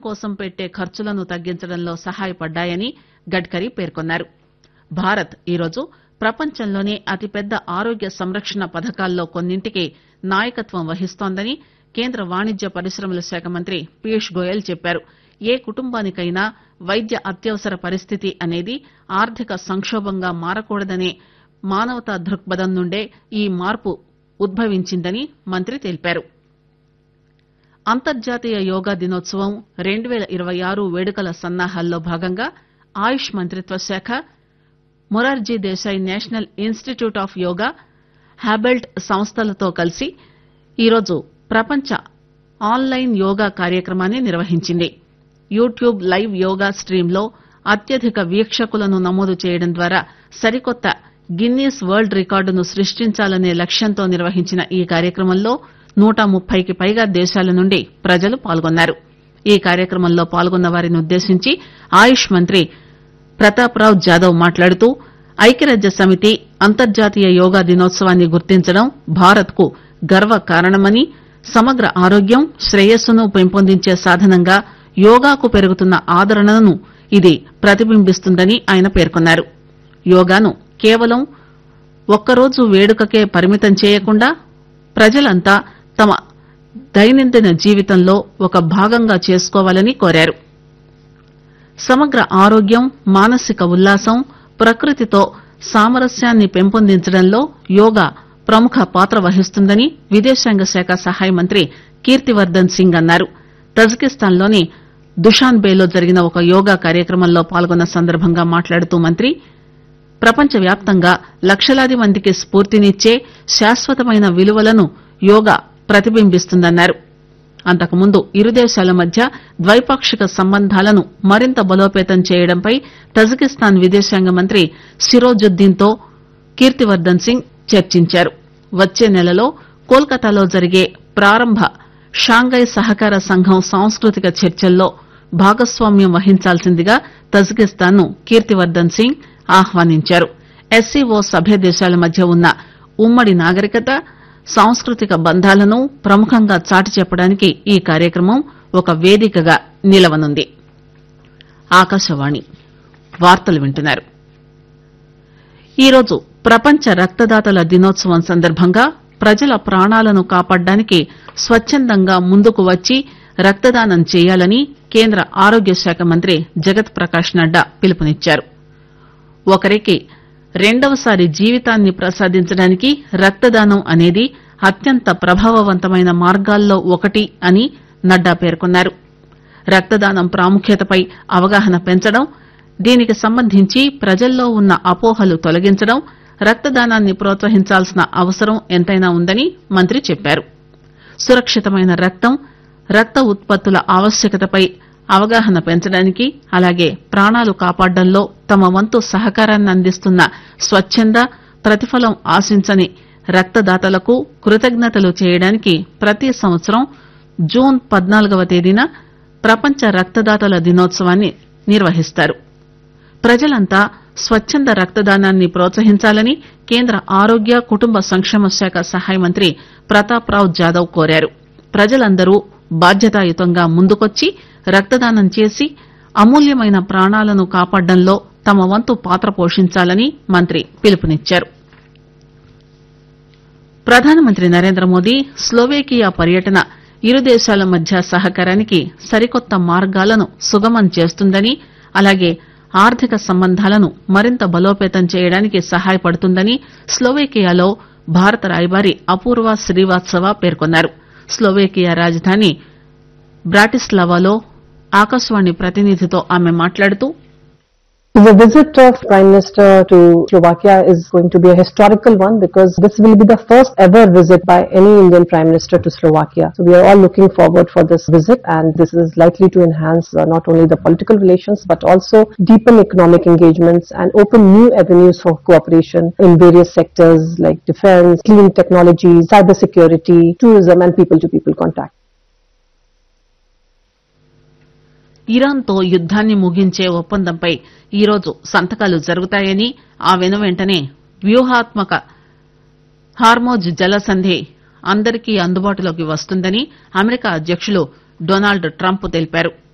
కోసం పెట్టే ఖర్చులను తగ్గించడంలో సహాయపడ్డాయని గడ్కరీ పేర్కొన్నారు భారత్ ఈరోజు ప్రపంచంలోనే అతిపెద్ద ఆరోగ్య సంరక్షణ పథకాల్లో కొన్నింటికి నాయకత్వం వహిస్తోందని కేంద్ర వాణిజ్య పరిశ్రమల శాఖ మంత్రి పీయూష్ గోయల్ చెప్పారు ఏ కుటుంబానికైనా వైద్య అత్యవసర పరిస్థితి అనేది ఆర్థిక సంక్షోభంగా మారకూడదనే మానవతా దృక్పథం నుండే ఈ మార్పు ఉద్భవించిందని మంత్రి తెలిపారు అంతర్జాతీయ యోగా దినోత్సవం రెండు పేల ఇరవై ఆరు వేడుకల సన్నాహాల్లో భాగంగా ఆయుష్ మంత్రిత్వ శాఖ Morarji Desai National Institute of Yoga హ్యాబెల్ట్ సంస్థలతో కలిసి ఈరోజు ప్రపంచ ఆన్లైన్ యోగా కార్యక్రమాన్ని నిర్వహించింది యూట్యూబ్ లైవ్ యోగా స్ట్రీంలో అత్యధిక వీక్షకులను నమోదు చేయడం ద్వారా సరికొత్త గిన్నీస్ వరల్డ్ రికార్డును సృష్టించాలనే లక్ష్యంతో నిర్వహించిన ఈ కార్యక్రమంలో నూట ముప్పైకి పైగా దేశాల నుండి ప్రజలు పాల్గొన్నారు ఈ కార్యక్రమంలో పాల్గొన్న వారిని ఉద్దేశించి ఆయుష్ మంత్రి ప్రతాప్రావ్ జాదవ్ మాట్లాడుతూ ఐక్యరాజ్య సమితి అంతర్జాతీయ యోగా దినోత్సవాన్ని గుర్తించడం భారత్ కు గర్వ కారణమని సమగ్ర ఆరోగ్యం శ్రేయస్సును పెంపొందించే సాధనంగా యోగాకు పెరుగుతున్న ఆదరణను ఇది ప్రతిబింబిస్తుందని ఆయన పేర్కొన్నారు యోగాను కేవలం ఒక్కరోజు వేడుకకే పరిమితం చేయకుండా ప్రజలంతా తమ దైనందిన జీవితంలో ఒక భాగంగా చేసుకోవాలని కోరారు సమగ్ర ఆరోగ్యం మానసిక ఉల్లాసం ప్రకృతితో సామరస్యాన్ని పెంపొందించడంలో యోగా ప్రముఖ పాత్ర వహిస్తుందని విదేశాంగ శాఖ సహాయ మంత్రి కీర్తివర్దన్ సింగ్ అన్నారు తజకిస్తాన్లోని దుషాన్బేలో జరిగిన ఒక యోగా కార్యక్రమంలో పాల్గొన్న సందర్భంగా మాట్లాడుతూ మంత్రి ప్రపంచవ్యాప్తంగా లక్షలాది మందికి స్ఫూర్తినిచ్చే శాశ్వతమైన విలువలను యోగా ప్రతిబింబిస్తుందన్నారు అంతకుముందు ఇరు దేశాల మధ్య ద్వైపాక్షిక సంబంధాలను మరింత బలోపేతం చేయడంపై తజకిస్తాన్ విదేశాంగ మంత్రి సిరోజుద్దీన్ తో కీర్తివర్దన్ సింగ్ చర్చించారు వచ్చే నెలలో కోల్కతాలో జరిగే ప్రారంభ షాంఘై సహకార సంఘం సాంస్కృతిక చర్చల్లో భాగస్వామ్యం వహించాల్సిందిగా తజకిస్తాన్ ను కీర్తివర్దన్ సింగ్ ఆహ్వానించారు ఎస్సీఓ సభ్య దేశాల మధ్య ఉన్న ఉమ్మడి నాగరికత సాంస్కృతిక బంధాలను ప్రముఖంగా చాటి చెప్పడానికి ఈ కార్యక్రమం ఒక వేదికగా నిలవనుంది ఆకాశవాణి వార్తలు వింటున్నారు ఈరోజు ప్రపంచ రక్తదాతల దినోత్సవం సందర్భంగా ప్రజల ప్రాణాలను కాపాడడానికి స్వచ్చందంగా ముందుకు వచ్చి రక్తదానం చేయాలని కేంద్ర ఆరోగ్య శాఖ మంత్రి జగత్ ప్రకాష్ నడ్డా పిలుపునిచ్చారు ఒకరికి రెండవసారి జీవితాన్ని ప్రసాదించడానికి రక్తదానం అనేది అత్యంత ప్రభావవంతమైన మార్గాల్లో ఒకటి అని నడ్డా పేర్కొన్నారు రక్తదానం ప్రాముఖ్యతపై అవగాహన పెంచడం దీనికి సంబంధించి ప్రజల్లో ఉన్న అపోహలు తొలగించడం రక్తదానాన్ని ప్రోత్సహించాల్సిన అవసరం ఎంతైనా ఉందని మంత్రి చెప్పారు సురక్షితమైన రక్తం రక్త ఉత్పత్తుల ఆవశ్యకతపై అవగాహన పెంచడానికి అలాగే ప్రాణాలు కాపాడడంలో తమ వంతు సహకారాన్ని అందిస్తున్న స్వచ్చంద ప్రతిఫలం ఆశించని రక్తదాతలకు కృతజ్ఞతలు చేయడానికి ప్రతి సంవత్సరం జూన్ పద్నాలుగవ తేదీన ప్రపంచ రక్తదాతల దినోత్సవాన్ని నిర్వహిస్తారు ప్రజలంతా స్వచ్చంద రక్తదానాన్ని ప్రోత్సహించాలని కేంద్ర ఆరోగ్య కుటుంబ సంక్షేమ శాఖ సహాయ మంత్రి ప్రతాప్రావ్ జాదవ్ కోరారు ప్రజలందరూ బాధ్యతాయుతంగా ముందుకొచ్చి రక్తదానం చేసి అమూల్యమైన ప్రాణాలను కాపాడడంలో తమ వంతు పాత్ర పోషించాలని మంత్రి పిలుపునిచ్చారు ప్రధానమంత్రి నరేంద్ర మోదీ స్లోవేకియా పర్యటన ఇరు దేశాల మధ్య సహకారానికి సరికొత్త మార్గాలను సుగమం చేస్తుందని అలాగే ఆర్థిక సంబంధాలను మరింత బలోపేతం చేయడానికి సహాయపడుతుందని స్లోవేకియాలో భారత రాయబారి అపూర్వ శ్రీవాత్సవ పేర్కొన్నారు స్లోవేకియా రాజధాని బ్రాటిస్లావాలో ఆకాశవాణి ప్రతినిధితో ఆమె మాట్లాడుతూ The visit of Prime Minister to Slovakia is going to be a historical one because this will be the first ever visit by any Indian Prime Minister to Slovakia. So we are all looking forward for this visit and this is likely to enhance uh, not only the political relations but also deepen economic engagements and open new avenues for cooperation in various sectors like defense, clean technology, cybersecurity, tourism and people-to-people contact. ఇరాన్తో యుద్దాన్ని ముగించే ఒప్పందంపై ఈరోజు సంతకాలు జరుగుతాయని ఆ వెనువెంటనే వ్యూహాత్మక Hormuz జలసంధి అందరికీ అందుబాటులోకి వస్తుందని అమెరికా అధ్యక్షులు డొనాల్డ్ ట్రంప్ తెలిపారు